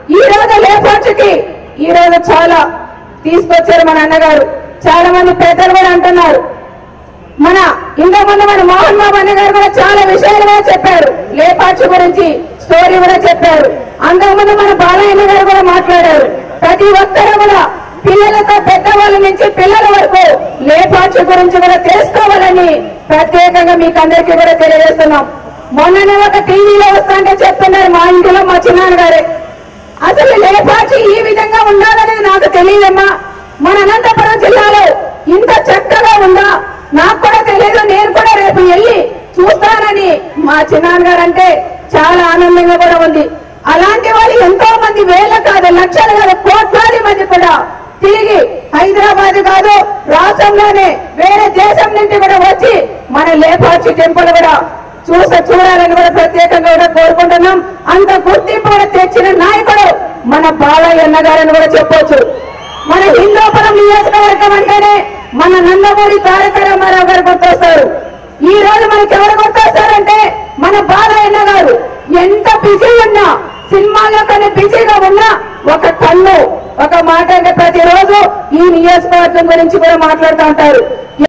ఈ రోజు లేపాక్షికి ఈ రోజు చాలా తీసుకొచ్చారు మన అన్నగారు చాలా మంది పెద్దలు కూడా అంటున్నారు మన ఇంతకుముందు మన మోహన్ బాబు అన్న గారు కూడా చాలా విషయాలు కూడా చెప్పారు లేపాక్షి గురించి స్టోరీ కూడా చెప్పారు అంతకుముందు మన బాలయ్య గారు కూడా మాట్లాడారు ప్రతి ఒక్కరు కూడా పిల్లలతో పెద్దవాళ్ళ నుంచి పిల్లల వరకు లేపాక్షి గురించి కూడా తెలుసుకోవాలని ప్రత్యేకంగా మీకు అందరికీ కూడా తెలియజేస్తున్నాం మొన్ననే ఒక టీవీలో వస్తుంటే చెప్తున్నారు మా ఇంటిలో మా చిన్నాన్న గారే అసలు లేపాక్షి ఈ విధంగా ఉండాలనేది నాకు తెలియదమ్మా మన అనంతపురం జిల్లాలో ఇంత చక్కగా ఉందా నాకు కూడా తెలియదు నేను కూడా రేపు వెళ్ళి చూస్తానని మా చిన్నాన్న గారు అంటే చాలా ఆనందంగా కూడా ఉంది అలాంటి వాళ్ళు ఎంతో మంది వేల కాదు లక్షలు కాదు కోట్లాది మంది కూడా తిరిగి హైదరాబాద్ కాదు రాష్ట్రంలోనే వేరే దేశం నుంచి కూడా వచ్చి మన లేపాక్షి టెంపుల్ కూడా చూస చూడాలని కూడా ప్రత్యేకంగా కూడా కోరుకుంటున్నాం అంత గుర్తింపు కూడా తెచ్చిన నాయకుడు మన బాలయ్య అన్న గారని కూడా చెప్పొచ్చు మన హిందూపురం నియోజకవర్గం అంటేనే మన నందమూరి తారక రామారావు గారు గుర్తొస్తారు ఈ రోజు మనకి ఎవరు గుర్తొస్తారంటే మన బాలయ్య అన్న గారు ఎంత బిజీ ఉన్నా సినిమాలో కానీ బిజీగా ఉన్నా ఒక కన్ను ఒక మాట అంటే ప్రతిరోజు ఈ నియోజకవర్గం గురించి కూడా మాట్లాడుతూ ఉంటారు